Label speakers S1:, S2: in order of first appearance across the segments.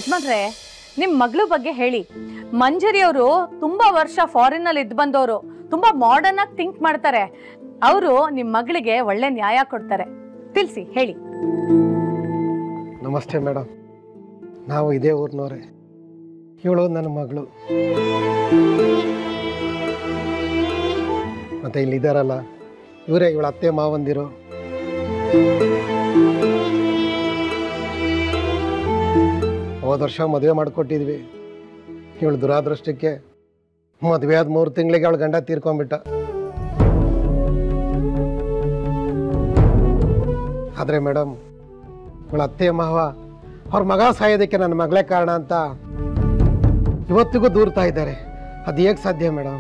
S1: ಯಜಮಾನ್ರೆ ನಿಮ್ಮ ಮಗಳ ಬಗ್ಗೆ ಹೇಳಿ ಮಂಜರಿ ಅವರು ತುಂಬಾ ವರ್ಷ ಫಾರಿನ್ ಅಲ್ಲಿ ಇದ್ ಬಂದವರು ತುಂಬಾ ಮಾಡರ್ನ್ ಆಗಿ ಥಿಂಕ್ ಮಾಡ್ತಾರೆ ಅವರು ನಿಮ್ಮ ಮಗಳಿಗೆ ಒಳ್ಳೆ ನ್ಯಾಯ ಕೊಡ್ತಾರೆ ತಿಳಿಸಿ ಹೇಳಿ
S2: ನಮಸ್ತೆ ಮೇಡಮ್ ನಾವು ಇದೇ ಊರಿನವ್ರೆ ಇವಳು ನನ್ನ ಮಗಳು ಮತ್ತೆ ಇಲ್ಲಿದ್ದಾರಲ್ಲ ಇವರೇ ಇವಳ ಅತ್ತೆ ಮಾವಂದಿರು ಹೋದ ವರ್ಷ ಮದುವೆ ಮಾಡಿಕೊಟ್ಟಿದ್ವಿ ಇವಳು ದುರಾದೃಷ್ಟಕ್ಕೆ ಮದುವೆ ಆದ ಮೂರು ತಿಂಗಳಿಗೆ ಅವಳ ಗಂಡ ತೀರ್ಕೊಂಡ್ಬಿಟ್ಟ ಆದರೆ ಮೇಡಮ್ ಇವಳ ಅತ್ತೆ ಮಾವ ಅವ್ರ ಮಗ ಸಾಯೋದಕ್ಕೆ ನನ್ನ ಮಗಳೇ ಕಾರಣ ಅಂತ ಇವತ್ತಿಗೂ ದೂರ್ತಾ ಇದ್ದಾರೆ ಅದು ಹೇಗೆ ಸಾಧ್ಯ ಮೇಡಮ್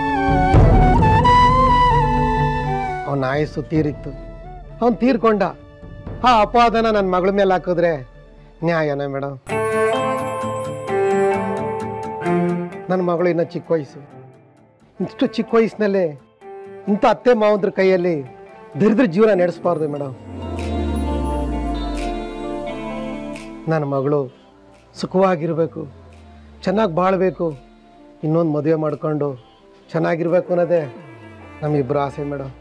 S2: ಅವನ ಆಯಸ್ಸು ತೀರಿತ್ತು ಅವನು ತೀರ್ಕೊಂಡ ಆ ಅಪವಾದನ ನನ್ನ ಮಗಳ ಮೇಲೆ ಹಾಕಿದ್ರೆ ನ್ಯಾಯನ ಮೇಡಮ್ ನನ್ನ ಮಗಳು ಇನ್ನು ಚಿಕ್ಕ ವಯಸ್ಸು ಇಷ್ಟು ಚಿಕ್ಕ ವಯಸ್ಸಿನಲ್ಲೇ ಇಂಥ ಅತ್ತೆ ಮಾವಂದ್ರ ಕೈಯಲ್ಲಿ ದರಿದ್ರ ಜೀವನ ನಡೆಸಬಾರ್ದು ಮೇಡಮ್ ನನ್ನ ಮಗಳು ಸುಖವಾಗಿರಬೇಕು ಚೆನ್ನಾಗಿ ಬಾಳಬೇಕು ಇನ್ನೊಂದು ಮದುವೆ ಮಾಡ್ಕೊಂಡು ಚೆನ್ನಾಗಿರ್ಬೇಕು ಅನ್ನೋದೇ ನಮ್ಮಿಬ್ಬರು ಆಸೆ ಮೇಡಮ್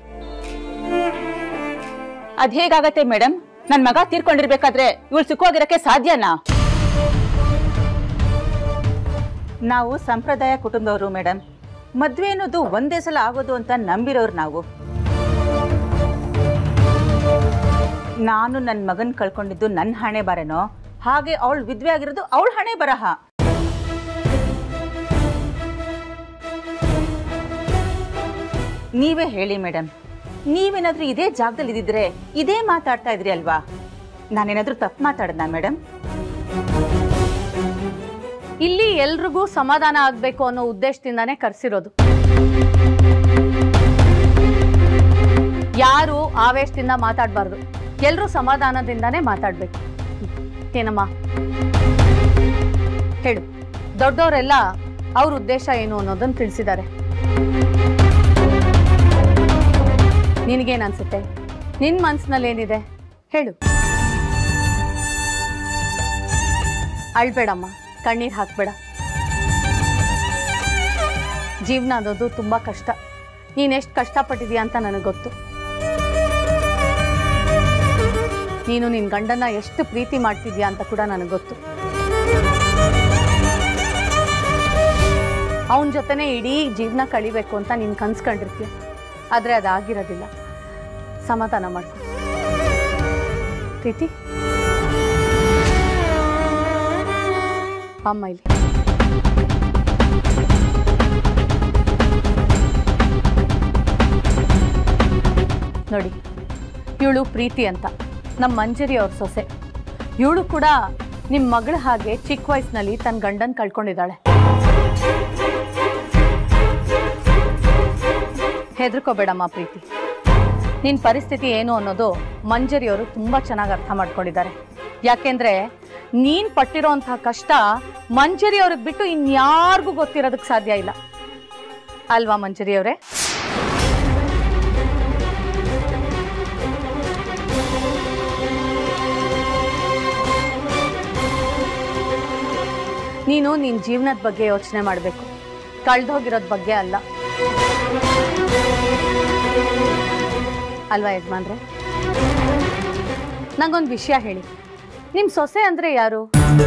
S3: ಅದ್ ಹೇಗಾಗತ್ತೆ ಮೇಡಮ್ ನನ್ ಮಗ ತೀರ್ಕೊಂಡಿರ್ಬೇಕಾದ್ರೆ ಇವಳು ಸುಖವಾಗಿರಕ್ಕೆ ಸಾಧ್ಯನಾ ನಾವು ಸಂಪ್ರದಾಯ ಕುಟುಂಬದವರು ಮೇಡಮ್ ಮದ್ವೆ ಅನ್ನೋದು ಒಂದೇ ಸಲ ಆಗೋದು ಅಂತ ನಂಬಿರೋರು ನಾವು ನಾನು ನನ್ನ ಮಗನ್ ಕಳ್ಕೊಂಡಿದ್ದು ನನ್ನ ಹಣೆ ಬರನೋ ಹಾಗೆ ಅವಳು ವಿದ್ವೆ ಆಗಿರೋದು ಅವಳ ಹಣೆ ಬರಹ ನೀವೇ ಹೇಳಿ ಮೇಡಮ್ ನೀವೇನಾದ್ರೂ ಇದೇ ಜಾಗದಲ್ಲಿ ಇದ್ದಿದ್ರೆ ಇದೇ ಮಾತಾಡ್ತಾ ಇದ್ರಿ ಅಲ್ವಾ ನಾನೇನಾದ್ರೂ ತಪ್ಪು ಮಾತಾಡದ್ನಾ ಮೇಡಮ್
S1: ಇಲ್ಲಿ ಎಲ್ರಿಗೂ ಸಮಾಧಾನ ಆಗ್ಬೇಕು ಅನ್ನೋ ಉದ್ದೇಶದಿಂದಾನೇ ಕರ್ಸಿರೋದು ಯಾರು ಆವೇಶದಿಂದ ಮಾತಾಡಬಾರ್ದು ಎಲ್ಲರೂ ಸಮಾಧಾನದಿಂದಾನೇ ಮಾತಾಡ್ಬೇಕು ಏನಮ್ಮ ಹೇಳು ದೊಡ್ಡವರೆಲ್ಲ ಅವ್ರ ಉದ್ದೇಶ ಏನು ಅನ್ನೋದನ್ನ ತಿಳಿಸಿದ್ದಾರೆ ನಿನಗೇನ್ ಅನ್ಸುತ್ತೆ ನಿನ್ ಮನ್ಸಿನಲ್ಲಿ ಏನಿದೆ ಹೇಳು ಅಳ್ಬೇಡಮ್ಮ ಕಣ್ಣೀರ್ ಹಾಕ್ಬೇಡ ಜೀವನ ಅನ್ನೋದು ತುಂಬಾ ಕಷ್ಟ ನೀನ್ ಎಷ್ಟು ಕಷ್ಟಪಟ್ಟಿದ್ಯಾ ಅಂತ ನನಗೆ ಗೊತ್ತು ನೀನು ನಿನ್ ಗಂಡನ ಎಷ್ಟು ಪ್ರೀತಿ ಮಾಡ್ತಿದ್ಯಾ ಅಂತ ಕೂಡ ನನಗೆ ಗೊತ್ತು ಅವನ ಜೊತೆನೆ ಇಡೀ ಜೀವನ ಕಳಿಬೇಕು ಅಂತ ನೀನ್ ಕನ್ಸ್ಕೊಂಡಿರ್ತೀಯ ಆದ್ರೆ ಅದಾಗಿರೋದಿಲ್ಲ ಸಮಾಧಾನ ಮಾಡ್ಕೊ ಪ್ರೀತಿ ಅಮ್ಮ ಇಲ್ಲಿ ನೋಡಿ ಇವಳು ಪ್ರೀತಿ ಅಂತ ನಮ್ಮ ಮಂಜರಿ ಅವ್ರ ಸೊಸೆ ಇವಳು ಕೂಡ ನಿಮ್ಮ ಮಗಳ ಹಾಗೆ ಚಿಕ್ಕ ವಯಸ್ಸಿನಲ್ಲಿ ತನ್ನ ಗಂಡನ್ ಕಳ್ಕೊಂಡಿದ್ದಾಳೆ ಹೆದರ್ಕೋಬೇಡಮ್ಮ ಪ್ರೀತಿ ನಿನ್ನ ಪರಿಸ್ಥಿತಿ ಏನು ಅನ್ನೋದು ಮಂಜರಿಯವರು ತುಂಬ ಚೆನ್ನಾಗಿ ಅರ್ಥ ಮಾಡ್ಕೊಂಡಿದ್ದಾರೆ ಯಾಕೆಂದ್ರೆ ನೀನ್ ಪಟ್ಟಿರೋಂತಹ ಕಷ್ಟ ಮಂಜರಿ ಅವ್ರಿಗೆ ಬಿಟ್ಟು ಇನ್ಯಾರಿಗೂ ಗೊತ್ತಿರೋದಕ್ಕೆ ಸಾಧ್ಯ ಇಲ್ಲ ಅಲ್ವಾ ಮಂಜರಿ ಅವರೇ ನೀನು ನಿನ್ನ ಜೀವನದ ಬಗ್ಗೆ ಯೋಚನೆ ಮಾಡಬೇಕು ಕಳ್ದೋಗಿರೋದ್ ಬಗ್ಗೆ ಅಲ್ಲ ಅಲ್ವಾ ಯಜಮಾನ್ರೆ ನಂಗೊಂದು ವಿಷಯ ಹೇಳಿ ನಿಮ್ಮ ಸೊಸೆ ಅಂದ್ರೆ ಯಾರು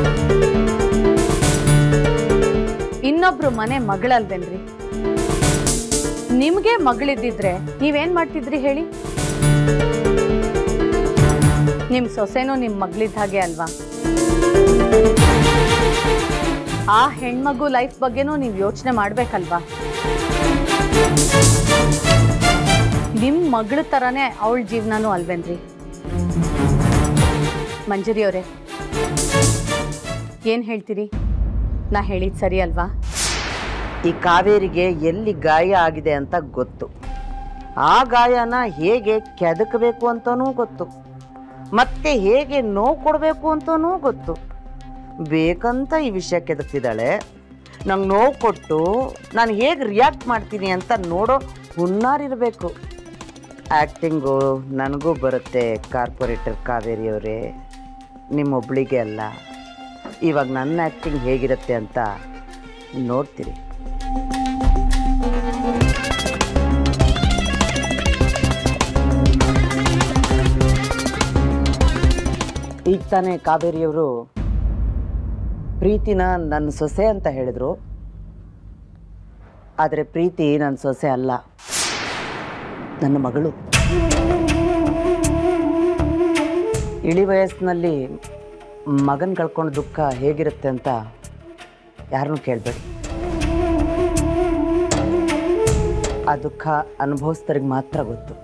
S1: ಇನ್ನೊಬ್ರು ಮನೆ ಮಗಳಲ್ವೇನ್ರಿ ನಿಮ್ಗೆ ಮಗಳಿದ್ದಿದ್ರೆ ನೀವೇನ್ ಮಾಡ್ತಿದ್ರಿ ಹೇಳಿ ನಿಮ್ ಸೊಸೆನೂ ನಿಮ್ ಮಗಳಿದ್ದ ಹಾಗೆ ಅಲ್ವಾ ಆ ಹೆಣ್ಮಗು ಲೈಫ್ ಬಗ್ಗೆನೂ ನೀವು ಯೋಚನೆ ಮಾಡ್ಬೇಕಲ್ವಾ ನಿಮ್ ಮಗಳ ತರಾನೇ ಅವಳ ಜೀವನನೂ ಅಲ್ವೇನ್ರಿ ಮಂಜರಿ ಅವರೇ ಏನ್ ಹೇಳ್ತೀರಿ ನಾ ಹೇಳಿದ್ ಸರಿ ಅಲ್ವಾ
S4: ಈ ಕಾವೇರಿಗೆ ಎಲ್ಲಿ ಗಾಯ ಆಗಿದೆ ಅಂತ ಗೊತ್ತು ಆ ಗಾಯನ ಹೇಗೆ ಕೆದಕಬೇಕು ಅಂತನೂ ಗೊತ್ತು ಮತ್ತೆ ಹೇಗೆ ನೋವು ಕೊಡಬೇಕು ಅಂತನೂ ಗೊತ್ತು ಬೇಕಂತ ಈ ವಿಷಯ ಕೆದಕ್ತಿದ್ದಾಳೆ ನಂಗೆ ನೋವು ಕೊಟ್ಟು ನಾನು ಹೇಗೆ ರಿಯಾಕ್ಟ್ ಮಾಡ್ತೀನಿ ಅಂತ ನೋಡೋ ಹುನ್ನಾರಿರಬೇಕು ಆ್ಯಕ್ಟಿಂಗು ನನಗೂ ಬರುತ್ತೆ ಕಾರ್ಪೊರೇಟರ್ ಕಾವೇರಿಯವರೇ ನಿಮ್ಮೊಬ್ಳಿಗೆ ಅಲ್ಲ ಇವಾಗ ನನ್ನ ಆ್ಯಕ್ಟಿಂಗ್ ಹೇಗಿರುತ್ತೆ ಅಂತ ನೋಡ್ತೀರಿ ಈಗ ತಾನೇ ಕಾವೇರಿಯವರು ಪ್ರೀತಿನ ನನ್ನ ಸೊಸೆ ಅಂತ ಹೇಳಿದ್ರು ಆದರೆ ಪ್ರೀತಿ ನನ್ನ ಸೊಸೆ ಅಲ್ಲ ನನ್ನ ಮಗಳು ಇಳಿ ವಯಸ್ಸಿನಲ್ಲಿ ಮಗನ ಕಳ್ಕೊಂಡು ದುಃಖ ಹೇಗಿರುತ್ತೆ ಅಂತ ಯಾರನ್ನೂ ಕೇಳಬೇಡಿ ಆ ದುಃಖ ಅನುಭವಿಸ್ತರಿಗೆ ಮಾತ್ರ ಗೊತ್ತು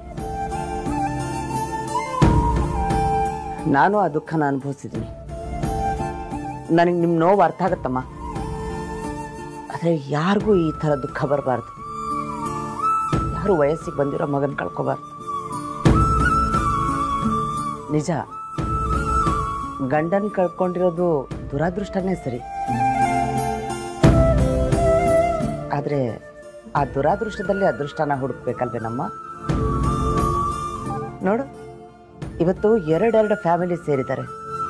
S4: ನಾನು ಆ ದುಃಖನ ಅನುಭವಿಸಿದ್ದೀನಿ ನನಗೆ ನಿಮ್ಮ ನೋವು ಅರ್ಥ ಆಗತ್ತಮ್ಮ ಆದರೆ ಯಾರಿಗೂ ಈ ಥರ ದುಃಖ ಬರಬಾರ್ದು ಯಾರು ವಯಸ್ಸಿಗೆ ಬಂದಿರೋ ಮಗನ ಕಳ್ಕೊಬಾರ್ದು ನಿಜ ಗಂಡನ್ ಕಳ್ಕೊಂಡಿರೋದು ದುರಾದೃಷ್ಟನೇ ಸರಿ ಆದರೆ ಆ ದುರಾದೃಷ್ಟದಲ್ಲಿ ಅದೃಷ್ಟನ ಹುಡುಕ್ಬೇಕಲ್ವೇನಮ್ಮ ನೋಡು ಇವತ್ತು ಎರಡೆರಡು ಫ್ಯಾಮಿಲಿ ಸೇರಿದ್ದಾರೆ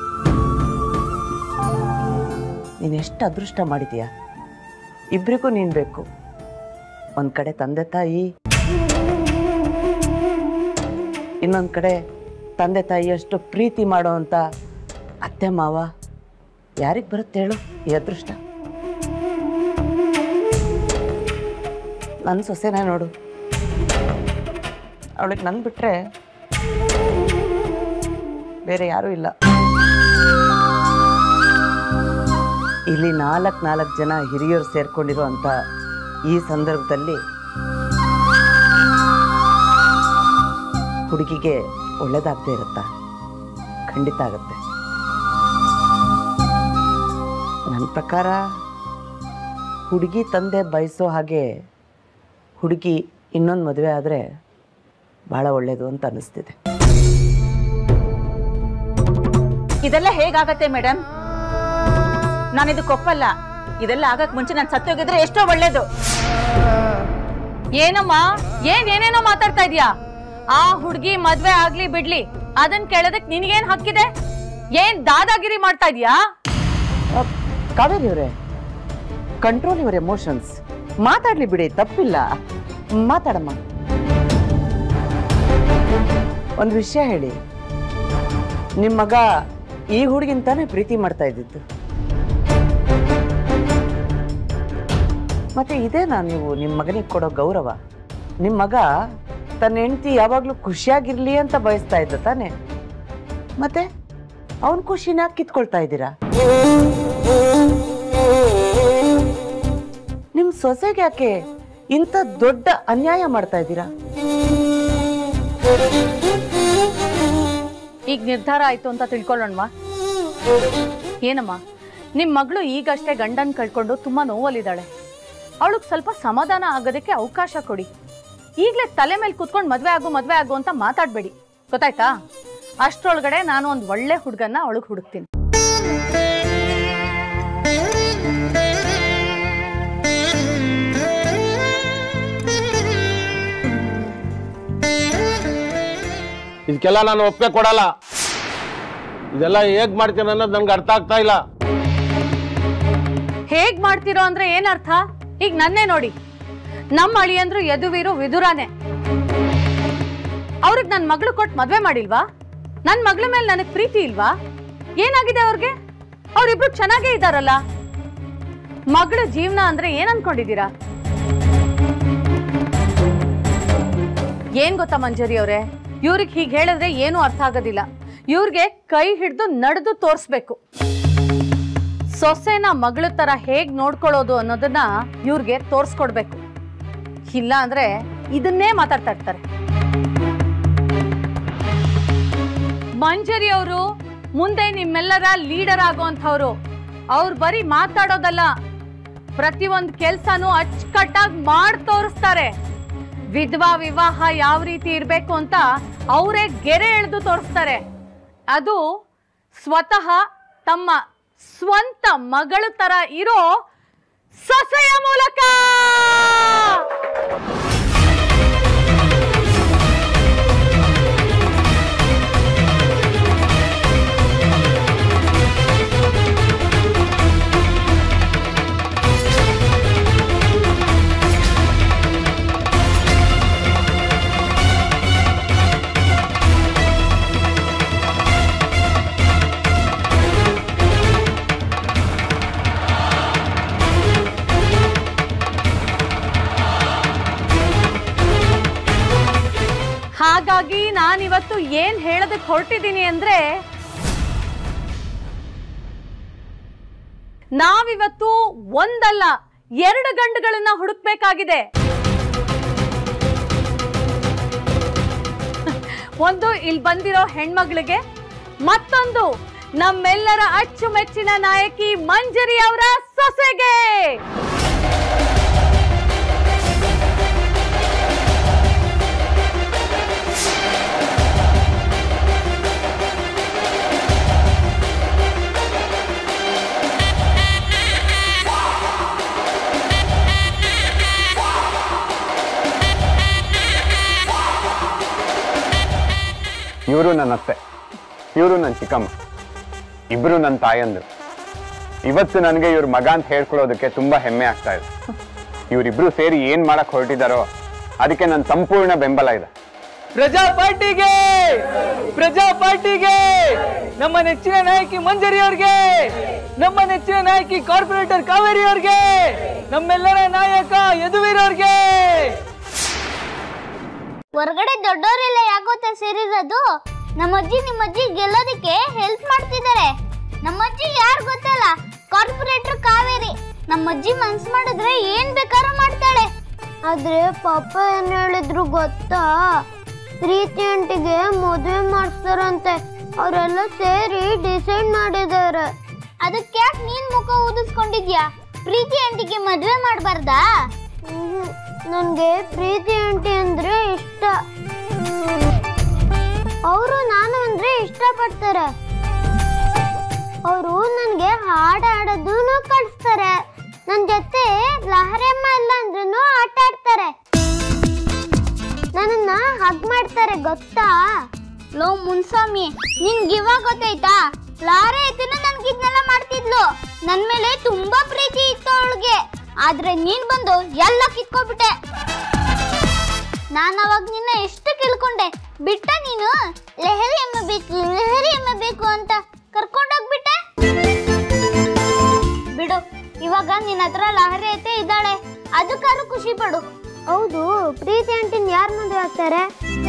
S4: ನೀನು ಎಷ್ಟು ಅದೃಷ್ಟ ಮಾಡಿದೀಯ ಇಬ್ಬರಿಗೂ ನೀನು ಬೇಕು ಒಂದು ಕಡೆ ತಂದೆ ತಾಯಿ ಇನ್ನೊಂದು ಕಡೆ ತಂದೆ ತಾಯಿಯಷ್ಟು ಪ್ರೀತಿ ಮಾಡೋವಂಥ ಅತ್ತೆ ಮಾವ ಯಾರಿಗೆ ಬರುತ್ತೆ ಹೇಳು ಈ ಅದೃಷ್ಟ ನನ್ನ ಸೊಸೆನೇ ನೋಡು ಅವಳಿಗೆ ನನ್ ಬಿಟ್ರೆ ಬೇರೆ ಯಾರೂ ಇಲ್ಲ ಇಲ್ಲಿ ನಾಲ್ಕು ನಾಲ್ಕು ಜನ ಹಿರಿಯರು ಸೇರ್ಕೊಂಡಿರೋ ಅಂತ ಈ ಸಂದರ್ಭದಲ್ಲಿ ಹುಡುಗಿಗೆ ಒಳ್ಳೇದಾಗದೇ ಇರುತ್ತಾ ಖಂಡಿತ ಆಗುತ್ತೆ ನನ್ನ ಪ್ರಕಾರ ಹುಡುಗಿ ತಂದೆ ಬಯಸೋ ಹಾಗೆ ಹುಡುಗಿ ಇನ್ನೊಂದು ಮದುವೆ ಆದರೆ ಭಾಳ ಒಳ್ಳೆಯದು ಅಂತ ಅನ್ನಿಸ್ತಿದೆ
S3: ಇದೆಲ್ಲ ಹೇಗಾಗತ್ತೆ ಮೇಡಮ್ ನಾನು ಇದಕ್ಕೆ ಒಪ್ಪಲ್ಲ ಇದೆಲ್ಲ ಆಗಕ್ ಮುಂಚೆ ನಾನು ಸತ್ತೋಗಿದ್ರೆ ಎಷ್ಟೋ ಒಳ್ಳೇದು
S1: ಏನಮ್ಮ ಏನ್ ಏನೇನೋ ಮಾತಾಡ್ತಾ ಇದೀಯಾ ಆ ಹುಡ್ಗಿ ಮದ್ವೆ ಆಗ್ಲಿ ಬಿಡ್ಲಿ ಅದನ್ ಕೇಳೋದಕ್ ನಿನಗೇನ್ ಹಕ್ಕಿದೆ ಏನ್ ದಾದಾಗಿರಿ ಮಾಡ್ತಾ ಇದೀಯಾ
S4: ಅ, ಕಾವೇರಿ ಅವರೇ ಕಂಟ್ರೋಲ್ ಯುವರ್ ಎಮೋಷನ್ಸ್ ಮಾತಾಡ್ಲಿ ಬಿಡಿ ತಪ್ಪಿಲ್ಲ ಮಾತಾಡಮ್ಮ ಒಂದು ವಿಷಯ ಹೇಳಿ ನಿಮ್ಮ ಮಗ ಈ ಹುಡುಗಿಂತಾನೆ ಪ್ರೀತಿ ಮಾಡ್ತಾ ಇದ್ದಿದ್ದು ಮತ್ತೆ ಇದೇನಾ ನೀವು ನಿಮ್ಮ ಮಗನಿಗೆ ಕೊಡೋ ಗೌರವ ನಿಮ್ಮ ಮಗ ತನ್ನ ಹೆಂಡತಿ ಯಾವಾಗಲೂ ಖುಷಿಯಾಗಿರ್ಲಿ ಅಂತ ಬಯಸ್ತಾ ಇದ್ದ ತಾನೆ ಮತ್ತೆ ಅವನ ಖುಷಿನ ಕಿತ್ಕೊಳ್ತಾ ಇದ್ದೀರಾ ನಿಮ್ ಸೊಸೆಗೆ ಯಾಕೆ ಇಂಥ ದೊಡ್ಡ ಅನ್ಯಾಯ ಮಾಡ್ತಾ ಇದ್ದೀರಾ
S1: ಈಗ ನಿರ್ಧಾರ ಆಯ್ತು ಅಂತ ತಿಳ್ಕೊಳ್ಳೋಣವಾ ಏನಮ್ಮ ನಿಮ್ ಮಗಳು ಈಗಷ್ಟೇ ಗಂಡನ್ ಕಳ್ಕೊಂಡು ತುಂಬಾ ನೋವಲ್ಲಿದ್ದಾಳೆ ಅವಳಿಗೆ ಸ್ವಲ್ಪ ಸಮಾಧಾನ ಆಗೋದಕ್ಕೆ ಅವಕಾಶ ಕೊಡಿ ಈಗಲೇ ತಲೆ ಮೇಲೆ ಕುತ್ಕೊಂಡು ಮದ್ವೆ ಆಗು ಮದ್ವೆ ಆಗು ಅಂತ ಮಾತಾಡ್ಬೇಡಿ ಗೊತ್ತಾಯ್ತಾ ಅಷ್ಟ್ರೊಳಗಡೆ ನಾನು ಒಂದು ಒಳ್ಳೆ ಹುಡುಗನ್ನ ಅವಳಿಗೆ ಹುಡುಕ್ತೀನಿ
S5: ಇದಕ್ಕೆಲ್ಲ ನಾನು ಒಪ್ಪಿಗೆ ಕೊಡಲ್ಲ ಇದೆಲ್ಲ ಹೇಗ್ ಮಾಡ್ತೀನಿ ಅನ್ನೋದು ನನ್ಗೆ ಅರ್ಥ ಆಗ್ತಾ ಇಲ್ಲ
S1: ಹೇಗ್ ಮಾಡ್ತಿರೋ ಅಂದ್ರೆ ಏನ್ ಅರ್ಥ ಈಗ ನನ್ನೇ ನೋಡಿ ನಮ್ಮ ಅಳಿಯಂದ್ರು ಯದುವೀರು ವಿದುರಾನೆ ಅವ್ರಿಗೆ ನನ್ ಮಗಳು ಕೊಟ್ಟು ಮದ್ವೆ ಮಾಡಿಲ್ವಾ ನನ್ ಮಗಳ ಮೇಲೆ ನನಗ್ ಪ್ರೀತಿ ಇಲ್ವಾ ಏನಾಗಿದೆ ಅವ್ರಿಗೆ ಅವ್ರಿಬ್ರು ಚೆನ್ನಾಗೇ ಇದಾರಲ್ಲ ಮಗಳ ಜೀವನ ಅಂದ್ರೆ ಏನ್ ಅನ್ಕೊಂಡಿದೀರಾ ಏನ್ ಗೊತ್ತಾ ಮಂಜರಿ ಅವ್ರೆ ಇವ್ರಿಗೆ ಹೀಗೆ ಹೇಳಿದ್ರೆ ಏನೂ ಅರ್ಥ ಆಗೋದಿಲ್ಲ ಇವ್ರಿಗೆ ಕೈ ಹಿಡಿದು ನಡೆದು ತೋರಿಸ್ಬೇಕು ಸೊಸೆನ ಮಗಳ ತರ ಹೇಗ್ ನೋಡ್ಕೊಳ್ಳೋದು ಅನ್ನೋದನ್ನ ಇವ್ರಿಗೆ ತೋರ್ಸ್ಕೊಡ್ಬೇಕು ಇಲ್ಲ ಅಂದ್ರೆ ಇದನ್ನೇ ಮಾತಾಡ್ತಾ ಇರ್ತಾರೆ ಮಂಜರಿ ಅವರು ಮುಂದೆ ನಿಮ್ಮೆಲ್ಲರ ಲೀಡರ್ ಆಗುವಂಥವ್ರು ಅವ್ರು ಬರೀ ಮಾತಾಡೋದಲ್ಲ ಪ್ರತಿಯೊಂದು ಕೆಲ್ಸನೂ ಅಚ್ಚುಕಟ್ಟಾಗಿ ಮಾಡಿ ತೋರಿಸ್ತಾರೆ ವಿಧವಾ ವಿವಾಹ ಯಾವ ರೀತಿ ಇರಬೇಕು ಅಂತ ಅವರೇ ಗೆರೆ ಎಳೆದು ತೋರಿಸ್ತಾರೆ ಅದು ಸ್ವತಃ ತಮ್ಮ ಸ್ವಂತ ಮಗಳ ತರ ಇರೋ ಸೊಸೆಯ ಮೂಲಕ ಮುಖ್ಯವಾಗಿ ನಾನಿವತ್ತು ಏನ್ ಹೇಳೋದಕ್ಕೆ ಹೊರಟಿದ್ದೀನಿ ಅಂದ್ರೆ ನಾವಿವತ್ತು ಒಂದಲ್ಲ ಎರಡು ಗಂಡುಗಳನ್ನ ಹುಡುಕ್ಬೇಕಾಗಿದೆ ಒಂದು ಇಲ್ಲಿ ಬಂದಿರೋ ಹೆಣ್ಮಗಳಿಗೆ ಮತ್ತೊಂದು ನಮ್ಮೆಲ್ಲರ ಅಚ್ಚುಮೆಚ್ಚಿನ ನಾಯಕಿ ಮಂಜರಿ ಅವರ ಸೊಸೆಗೆ
S6: ಇವರು ನನ್ನ ಅತ್ತೆ ಇವರು ನನ್ನ ಚಿಕ್ಕಮ್ಮ ಇಬ್ರು ನನ್ನ ತಾಯಂದ್ರು ಇವತ್ತು ನನಗೆ ಇವ್ರ ಮಗ ಅಂತ ಹೇಳ್ಕೊಳ್ಳೋದಕ್ಕೆ ತುಂಬಾ ಹೆಮ್ಮೆ ಆಗ್ತಾ ಇದೆ ಇವರಿಬ್ರು ಸೇರಿ ಏನ್ ಮಾಡಕ್ ಹೊರಟಿದಾರೋ ಅದಕ್ಕೆ ನನ್ನ ಸಂಪೂರ್ಣ ಬೆಂಬಲ ಇದೆ
S7: ಪ್ರಜಾ ಪಾರ್ಟಿಗೆ ಪ್ರಜಾ ಪಾರ್ಟಿಗೆ ನಮ್ಮ ನೆಚ್ಚಿನ ನಾಯಕಿ ಮಂಜರಿ ಅವ್ರಿಗೆ ನಮ್ಮ ನೆಚ್ಚಿನ ನಾಯಕಿ ಕಾರ್ಪೊರೇಟರ್ ಕಾವೇರಿ ಅವ್ರಿಗೆ ನಮ್ಮೆಲ್ಲರ ನಾಯಕ ಯದುವೀರ್ ಅವ್ರಿಗೆ
S8: ಹೊರಗಡೆ ದೊಡ್ಡವರೆಲ್ಲ ಯಾಕೋತ ಸೇರಿರೋದು ನಮ್ಮ ಅಜ್ಜಿ ನಿಮ್ಮ ಅಜ್ಜಿ ಗೆಲ್ಲೋದಕ್ಕೆ ಹೆಲ್ಪ್ ಮಾಡ್ತಿದ್ದಾರೆ ನಮ್ಮ ಅಜ್ಜಿ ಯಾರು ಗೊತ್ತಲ್ಲ ಕಾರ್ಪೊರೇಟರ್ ಕಾವೇರಿ ನಮ್ಮ ಅಜ್ಜಿ ಮನ್ಸ್ ಮಾಡಿದ್ರೆ ಏನ್ ಬೇಕಾದ್ರೂ ಮಾಡ್ತಾಳೆ ಆದ್ರೆ ಪಾಪ ಏನ್ ಹೇಳಿದ್ರು ಗೊತ್ತಾ ಪ್ರೀತಿ ಆಂಟಿಗೆ ಮದುವೆ ಮಾಡಿಸ್ತಾರಂತೆ ಅವರೆಲ್ಲ ಸೇರಿ ಡಿಸೈಡ್ ಮಾಡಿದ್ದಾರೆ ಅದಕ್ಕೆ ಯಾಕೆ ನೀನ್ ಮುಖ ಊದಿಸ್ಕೊಂಡಿದ್ಯಾ ಪ್ರೀತಿ ಆಂಟಿಗೆ ಮದುವೆ ಮಾಡಬಾರ್ದಾ ನನಗೆ ಪ್ರೀತಿ ಆಂಟಿ ಅಂದ್ರೆ ಇಷ್ಟ ಅವರು ನಾನು ಅಂದ್ರೆ ಇಷ್ಟಪಡ್ತಾರೆ ಅವರು ನನಗೆ ಹಾಡು ಆಡೋದನ್ನು ಕಲಿಸ್ತಾರೆ ನನ್ನ ಜೊತೆ ಲಹರಮ್ಮ ಇಲ್ಲ ಅಂದ್ರೂ ಆಟ ಆಡ್ತಾರೆ ನನ್ನನ್ನ ಹಗ್ ಮಾಡ್ತಾರೆ ಗೊತ್ತಾ ಲೋ ಮುನ್ಸ್ವಾಮಿ ನಿನ್ಗೆ ಇವಾಗ ಗೊತ್ತಾಯ್ತಾ ಲಾರೆ ಎತ್ತಿನ ನನ್ಗಿದ್ನೆಲ್ಲ ಮಾಡ್ತಿದ್ಲು ನನ್ ಮೇಲೆ ತುಂಬಾ ಪ್ರೀತಿ ಇತ್ತು ಅವಳಿಗೆ ಆದ್ರೆ ನೀನ್ ಬಂದು ಎಲ್ಲ ಕಿತ್ಕೊಬಿಟ್ಟೆ ನಾನು ಅವಾಗ ನಿನ್ನ ಎಷ್ಟು ಕೇಳ್ಕೊಂಡೆ ಬಿಟ್ಟ ನೀನು ಲೆಹರಿ ಎಮ್ಮೆ ಬೇಕು ಲೆಹರಿ ಎಮ್ಮೆ ಬೇಕು ಅಂತ ಕರ್ಕೊಂಡೋಗ್ಬಿಟ್ಟೆ ಬಿಡು ಇವಾಗ ನಿನ್ನ ಹತ್ರ ಲಹರಿ ಐತೆ ಇದ್ದಾಳೆ ಅದಕ್ಕಾದ್ರೂ ಖುಷಿ ಪಡು ಹೌದು ಪ್ರೀತಿ ಆಂಟಿನ ಯಾರು ಮದುವೆ ಆಗ್ತಾರೆ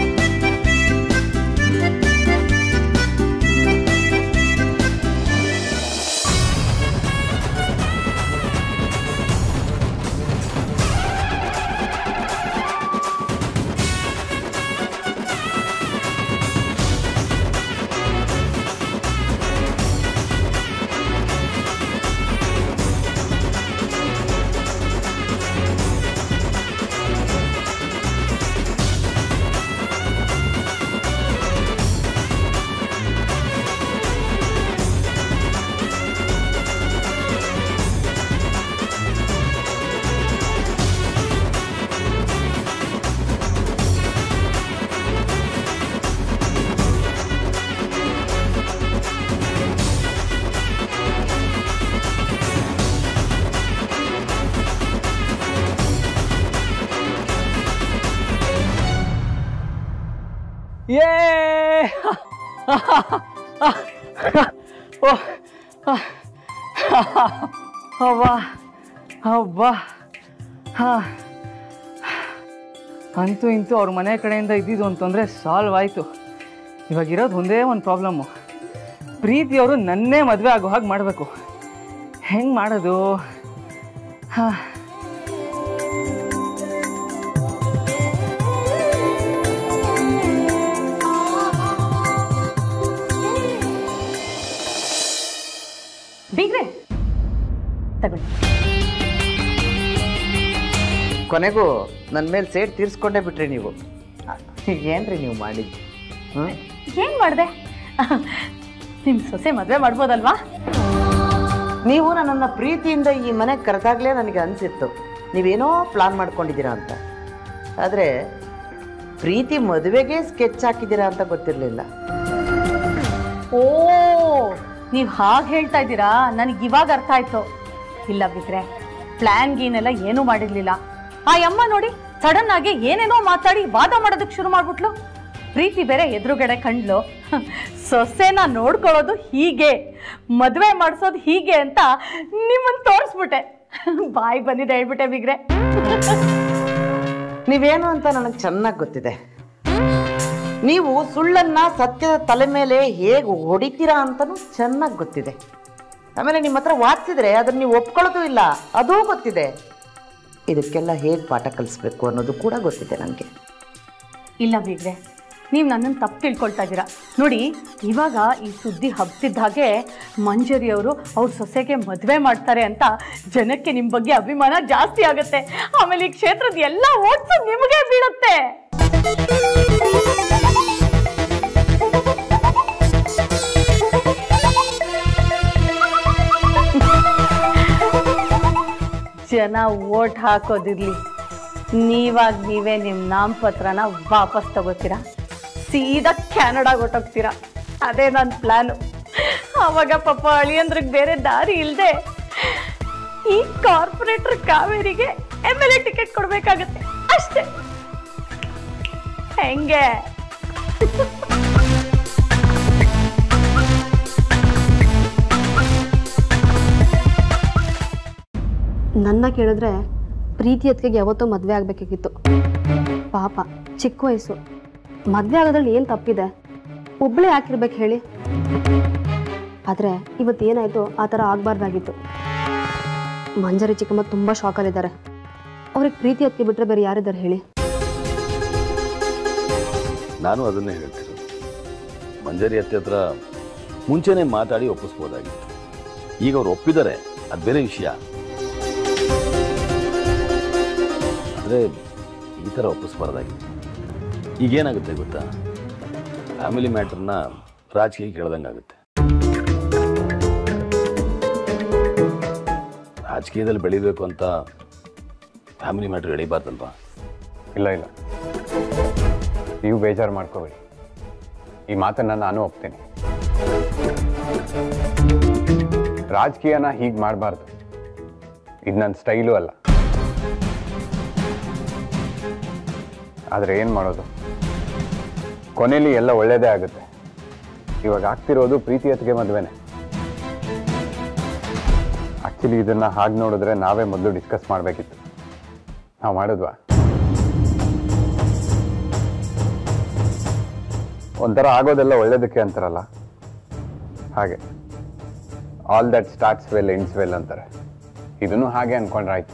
S7: ಏ ಓ ಅವ್ವಾ ಅವ್ವಾ ಹಾ ಅಂತೂ ಇಂತೂ ಅವ್ರ ಮನೆ ಕಡೆಯಿಂದ ಇದ್ದಿದ್ದು ಅಂತಂದರೆ ಸಾಲ್ವ್ ಆಯಿತು ಇವಾಗ ಇರೋದು ಒಂದೇ ಒಂದು ಪ್ರಾಬ್ಲಮ್ಮು ಪ್ರೀತಿಯವರು ನನ್ನೇ ಮದುವೆ ಆಗೋ ಹಾಗೆ ಮಾಡಬೇಕು ಹೆಂಗೆ ಮಾಡೋದು ಹಾಂ
S1: ಬೀಗ್ರೆ ತಗೊಳ್ಳಿ
S4: ಕೊನೆಗೂ ನನ್ನ ಮೇಲೆ ಸೇಡ್ ತೀರ್ಸ್ಕೊಂಡೇ ಬಿಟ್ರಿ ನೀವು ಏನ್ರಿ ನೀವು ಮಾಡಿದ್ದು ಹ್ಞೂ
S1: ಏನ್ ಮಾಡಿದೆ ನಿಮ್ ಸೊಸೆ ಮದ್ವೆ ಮಾಡ್ಬೋದಲ್ವಾ
S4: ನೀವು ನನ್ನನ್ನು ಪ್ರೀತಿಯಿಂದ ಈ ಮನೆಗೆ ಕರೆದಾಗಲೇ ನನಗೆ ಅನಿಸಿತ್ತು ನೀವೇನೋ ಪ್ಲಾನ್ ಮಾಡ್ಕೊಂಡಿದ್ದೀರಾ ಅಂತ ಆದರೆ ಪ್ರೀತಿ ಮದುವೆಗೆ ಸ್ಕೆಚ್ ಹಾಕಿದ್ದೀರಾ ಅಂತ ಗೊತ್ತಿರಲಿಲ್ಲ
S1: ಓ ನೀವ್ ಹಾಗೆ ಹೇಳ್ತಾ ಇದ್ದೀರಾ ನನಗೆ ಇವಾಗ ಅರ್ಥ ಆಯ್ತು ಇಲ್ಲ ಬಿಟ್ರೆ ಪ್ಲಾನ್ ಗೀನೆಲ್ಲ ಏನೂ ಮಾಡಿರ್ಲಿಲ್ಲ ಆ ಅಮ್ಮ ನೋಡಿ ಸಡನ್ ಆಗಿ ಏನೇನೋ ಮಾತಾಡಿ ವಾದ ಮಾಡೋದಕ್ಕೆ ಶುರು ಮಾಡ್ಬಿಟ್ಲು ಪ್ರೀತಿ ಬೇರೆ ಎದುರುಗಡೆ ಕಂಡ್ಲು ಸೊಸೆನ ನೋಡ್ಕೊಳ್ಳೋದು ಹೀಗೆ ಮದುವೆ ಮಾಡಿಸೋದು ಹೀಗೆ ಅಂತ ನಿಮ್ಮನ್ನ ತೋರಿಸ್ಬಿಟ್ಟೆ ಬಾಯಿ ಬಂದಿದೆ ಹೇಳ್ಬಿಟ್ಟೆ ಬಿಗ್ರೆ
S4: ನೀವೇನು ಅಂತ ನನಗೆ ಚೆನ್ನಾಗಿ ಗೊತ್ತಿದೆ ನೀವು ಸುಳ್ಳನ್ನ ಸತ್ಯದ ತಲೆ ಮೇಲೆ ಹೇಗೆ ಹೊಡಿತೀರಾ ಅಂತಲೂ ಚೆನ್ನಾಗಿ ಗೊತ್ತಿದೆ ಆಮೇಲೆ ನಿಮ್ಮ ಹತ್ರ ವಾದಿಸಿದ್ರೆ ಅದನ್ನ ನೀವು ಒಪ್ಕೊಳ್ಳೋದು ಇಲ್ಲ ಅದೂ ಗೊತ್ತಿದೆ ಇದಕ್ಕೆಲ್ಲ ಹೇಗೆ ಪಾಠ ಕಲಿಸ್ಬೇಕು ಅನ್ನೋದು ಕೂಡ ಗೊತ್ತಿದೆ ನನಗೆ
S1: ಇಲ್ಲ ಬೀಗ್ರೆ ನೀವು ನನ್ನನ್ನು ತಪ್ಪು ತಿಳ್ಕೊಳ್ತಾ ಇದ್ದೀರಾ ನೋಡಿ ಇವಾಗ ಈ ಸುದ್ದಿ ಹಬ್ತಿದ್ದ ಹಾಗೆ ಮಂಜರಿಯವರು ಅವ್ರ ಸೊಸೆಗೆ ಮದುವೆ ಮಾಡ್ತಾರೆ ಅಂತ ಜನಕ್ಕೆ ನಿಮ್ಮ ಬಗ್ಗೆ ಅಭಿಮಾನ ಜಾಸ್ತಿ ಆಗುತ್ತೆ ಆಮೇಲೆ ಈ ಕ್ಷೇತ್ರದ ಎಲ್ಲ ಓಟ್ಸು ನಿಮಗೆ ಬೀಳುತ್ತೆ ಜನ ಓಟ್ ಹಾಕೋದಿರ್ಲಿ ನೀವಾಗ ನೀವೇ ನಿಮ್ಮ ನಾಮಪತ್ರನ ವಾಪಸ್ ತಗೋತೀರಾ ಸೀದಾ ಕ್ಯಾನಡಾಗೆ ಹೊಟ್ಟೋಗ್ತೀರಾ ಅದೇ ನನ್ನ ಪ್ಲಾನು ಆವಾಗ ಪಾಪ ಅಳಿಯಂದ್ರಿಗೆ ಬೇರೆ ದಾರಿ ಇಲ್ಲದೆ ಈ ಕಾರ್ಪೊರೇಟರ್ ಕಾವೇರಿಗೆ ಎಮ್ ಎಲ್ ಎ ಟಿಕೆಟ್ ಕೊಡ್ಬೇಕಾಗತ್ತೆ ಅಷ್ಟೇ ಹೆಂಗೆ
S9: ನನ್ನ ಕೇಳಿದ್ರೆ ಪ್ರೀತಿ ಅತ್ತಿಗೆ ಯಾವತ್ತೋ ಮದುವೆ ಆಗಬೇಕಾಗಿತ್ತು ಪಾಪ ಚಿಕ್ಕ ವಯಸ್ಸು ಮದುವೆ ಆಗೋದ್ರಲ್ಲಿ ಏನು ತಪ್ಪಿದೆ ಒಬ್ಬಳೇ ಯಾಕಿರ್ಬೇಕು ಹೇಳಿ ಆದರೆ ಇವತ್ತು ಏನಾಯಿತು ಆ ಥರ ಆಗಬಾರ್ದಾಗಿತ್ತು ಮಂಜರಿ ಚಿಕ್ಕಮ್ಮ ತುಂಬ ಶಾಕಲ್ಲಿದ್ದಾರೆ ಅವ್ರಿಗೆ ಪ್ರೀತಿ ಅತ್ತಿಗೆ ಬಿಟ್ಟರೆ ಬೇರೆ ಯಾರಿದ್ದಾರೆ ಹೇಳಿ
S10: ನಾನು ಅದನ್ನೇ ಹೇಳ್ತಿರೋದು ಮಂಜರಿ ಅತ್ತೆ ಹತ್ರ ಮುಂಚೆನೇ ಮಾತಾಡಿ ಒಪ್ಪಿಸ್ಬೋದಾಗಿತ್ತು ಈಗ ಅವ್ರು ಒಪ್ಪಿದ್ದಾರೆ ಅದು ಬೇರೆ ವಿಷಯ ಆದರೆ ಈ ಥರ ಒಪ್ಪಿಸ್ಬಾರ್ದಾಗಿತ್ತು ಈಗೇನಾಗುತ್ತೆ ಗೊತ್ತಾ ಫ್ಯಾಮಿಲಿ ಮ್ಯಾಟ್ರನ್ನ ರಾಜಕೀಯ ಕೇಳ್ದಂಗೆ ಆಗುತ್ತೆ ರಾಜಕೀಯದಲ್ಲಿ ಬೆಳಿಬೇಕು ಅಂತ ಫ್ಯಾಮಿಲಿ ಮ್ಯಾಟ್ರ್ ಎಳಿಬಾರ್ದಲ್ವಾ
S6: ಇಲ್ಲ ಇಲ್ಲ ನೀವು ಬೇಜಾರು ಮಾಡ್ಕೋಬೇಡಿ ಈ ಮಾತನ್ನ ನಾನು ಒಪ್ತೇನೆ ರಾಜಕೀಯನ ಹೀಗೆ ಮಾಡಬಾರ್ದು ಇದು ನನ್ನ ಸ್ಟೈಲು ಅಲ್ಲ ಆದರೆ ಏನು ಮಾಡೋದು ಕೊನೆಯಲ್ಲಿ ಎಲ್ಲ ಒಳ್ಳೇದೇ ಆಗುತ್ತೆ ಇವಾಗ ಆಗ್ತಿರೋದು ಪ್ರೀತಿ ಹತ್ತಿಗೆ ಮದುವೆನೆ ಆಕ್ಚುಲಿ ಇದನ್ನ ಹಾಗೆ ನೋಡಿದ್ರೆ ನಾವೇ ಮೊದಲು ಡಿಸ್ಕಸ್ ಮಾಡಬೇಕಿತ್ತು ನಾವು ಮಾಡಿದ್ವಾ ಒಂಥರ ಆಗೋದೆಲ್ಲ ಒಳ್ಳೇದಕ್ಕೆ ಅಂತಾರಲ್ಲ ಹಾಗೆ all that starts well ends well ಅಂತಾರೆ ಇದನ್ನು ಹಾಗೆ ಅನ್ಕೊಂಡ್ರೆ ಆಯ್ತು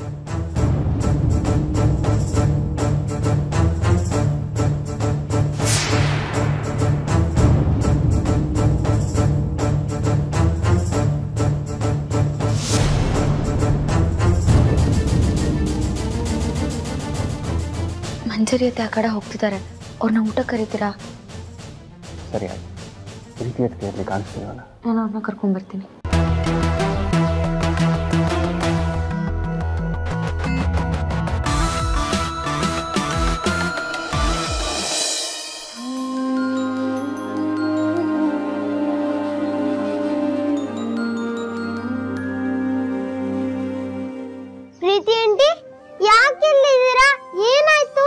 S11: ಮಂಜರಿ ಅತ್ತೆ ಆ ಕಡೆ ಹೋಗ್ತಿದ್ದಾರೆ ಅವ್ರನ್ನ ಊಟ ಕರಿತೀರಾ
S6: ಸರಿ ಆಯ್ತು ಪ್ರೀತಿ ಹತ್ತಿಗೆ ಕಾಣಿಸ್ತೀವಲ್ಲ
S11: ನಾನು ಅವ್ರನ್ನ ಕರ್ಕೊಂಡ್ಬರ್ತೀನಿ
S8: ಪ್ರೀತಿ ಆಂಟಿ ಯಾಕೆ ಇಲ್ಲಿದ್ದೀರಾ ಏನಾಯ್ತು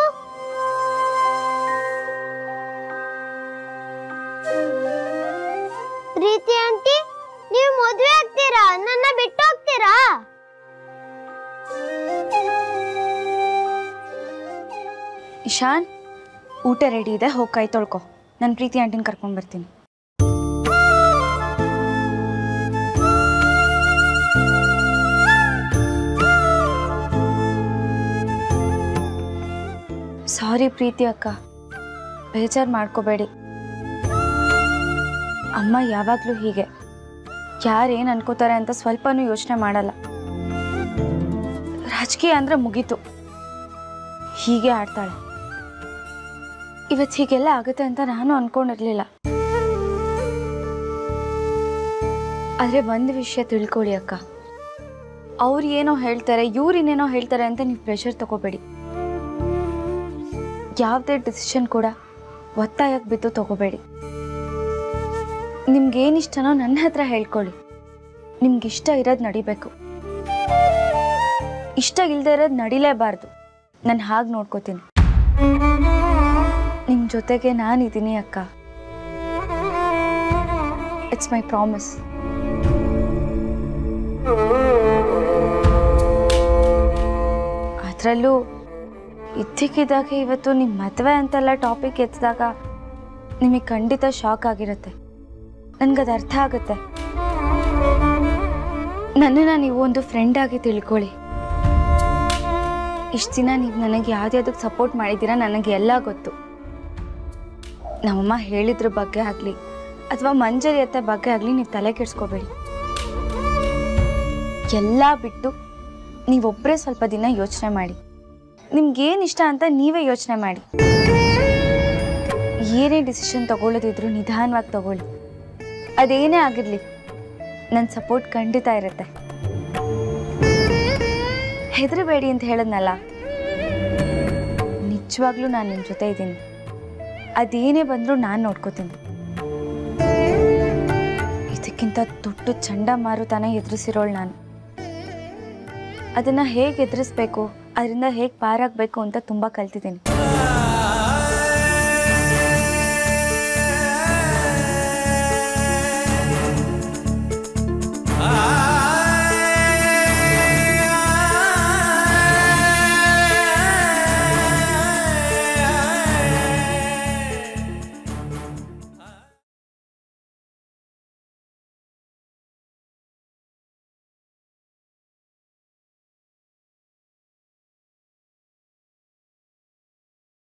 S8: ಪ್ರೀತಿ ಆಂಟಿ ನೀವು ಮದುವೆ ಆಗ್ತೀರಾ ನನ್ನ ಬಿಟ್ಟು ಹೋಗ್ತೀರಾ
S11: ಇಶಾನ್ ಊಟ ರೆಡಿ ಇದೆ ಹೋಗಿ ಕೈ ತೊಳ್ಕೊ ನನ್ನ ಪ್ರೀತಿ ಆಂಟಿನ ಕರ್ಕೊಂಡ್ಬರ್ತೀನಿ ಸಾರಿ ಪ್ರೀತಿ ಅಕ್ಕ ಬೇಜಾರು ಮಾಡ್ಕೋಬೇಡಿ ಅಮ್ಮ ಯಾವಾಗಲೂ ಹೀಗೆ ಯಾರು ಏನು ಅನ್ಕೋತಾರೆ ಅಂತ ಸ್ವಲ್ಪನೂ ಯೋಚನೆ ಮಾಡಲ್ಲ ರಾಜಕೀಯ ಅಂದರೆ ಮುಗೀತು ಹೀಗೆ ಆಡ್ತಾಳೆ ಇವತ್ತು ಹೀಗೆಲ್ಲ ಆಗುತ್ತೆ ಅಂತ ನಾನು ಅನ್ಕೊಂಡಿರ್ಲಿಲ್ಲ ಆದರೆ ಒಂದು ವಿಷಯ ತಿಳ್ಕೊಳ್ಳಿ ಅಕ್ಕ ಅವ್ರು ಏನೋ ಹೇಳ್ತಾರೆ ಇವ್ರು ಇನ್ನೇನೋ ಹೇಳ್ತಾರೆ ಅಂತ ನೀವು ಪ್ರೆಷರ್ ತಗೋಬೇಡಿ ಯಾವುದೇ ಡಿಸಿಷನ್ ಕೂಡ ಒತ್ತಾಯಕ್ಕೆ ಬಿದ್ದು ತಗೋಬೇಡಿ ನಿಮ್ಗೇನಿಷ್ಟನೋ ನನ್ನ ಹತ್ರ ಹೇಳ್ಕೊಳ್ಳಿ ನಿಮ್ಗೆ ಇಷ್ಟ ಇರೋದು ನಡಿಬೇಕು ಇಷ್ಟ ಇಲ್ಲದೆ ಇರೋದು ನಡಿಲೇಬಾರ್ದು ನಾನು ಹಾಗೆ ನೋಡ್ಕೋತೀನಿ ನಿಮ್ಮ ಜೊತೆಗೆ ನಾನಿದ್ದೀನಿ ಅಕ್ಕ ಇಟ್ಸ್ ಮೈ ಪ್ರಾಮಿಸ್ ಅದರಲ್ಲೂ ಇದ್ದಕ್ಕಿದ್ದಾಗೆ ಇವತ್ತು ನಿಮ್ಮ ಮದುವೆ ಅಂತೆಲ್ಲ ಟಾಪಿಕ್ ಎತ್ತಿದಾಗ ನಿಮಗೆ ಖಂಡಿತ ಶಾಕ್ ಆಗಿರುತ್ತೆ ನನಗದು ಅರ್ಥ ಆಗುತ್ತೆ ನನ್ನನ್ನು ನೀವು ಒಂದು ಫ್ರೆಂಡ್ ಆಗಿ ತಿಳ್ಕೊಳ್ಳಿ ಇಷ್ಟು ದಿನ ನೀವು ನನಗೆ ಯಾವ್ದ್ಯಾವ್ದಕ್ಕೆ ಸಪೋರ್ಟ್ ಮಾಡಿದ್ದೀರಾ ನನಗೆ ಎಲ್ಲ ಗೊತ್ತು ನಮ್ಮಮ್ಮ ಹೇಳಿದ್ರ ಬಗ್ಗೆ ಆಗಲಿ ಅಥವಾ ಮಂಜರಿಯತ್ತೆ ಬಗ್ಗೆ ಆಗಲಿ ನೀವು ತಲೆ ಕೆಡಿಸ್ಕೋಬೇಡಿ ಎಲ್ಲ ಬಿಟ್ಟು ನೀವೊಬ್ಬರೇ ಸ್ವಲ್ಪ ದಿನ ಯೋಚನೆ ಮಾಡಿ ನಿಮ್ಗೇನು ಇಷ್ಟ ಅಂತ ನೀವೇ ಯೋಚನೆ ಮಾಡಿ ಏನೇ ಡಿಸಿಷನ್ ತಗೊಳ್ಳೋದಿದ್ರು ನಿಧಾನವಾಗಿ ತಗೊಳ್ಳಿ ಅದೇನೇ ಆಗಿರಲಿ ನನ್ನ ಸಪೋರ್ಟ್ ಖಂಡಿತ ಇರುತ್ತೆ ಹೆದರಬೇಡಿ ಅಂತ ಹೇಳದ್ನಲ್ಲ ನಿಜವಾಗ್ಲೂ ನಾನು ನಿಮ್ಮ ಜೊತೆ ಇದ್ದೀನಿ ಅದೇನೇ ಬಂದರೂ ನಾನು ನೋಡ್ಕೋತೀನಿ ಇದಕ್ಕಿಂತ ದೊಡ್ಡ ಚಂಡಮಾರುತನ ಎದುರಿಸಿರೋಳು ನಾನು ಅದನ್ನು ಹೇಗೆ ಎದುರಿಸ್ಬೇಕು ಅದರಿಂದ ಹೇಗೆ ಪಾರಾಗಬೇಕು ಅಂತ ತುಂಬ ಕಲ್ತಿದ್ದೀನಿ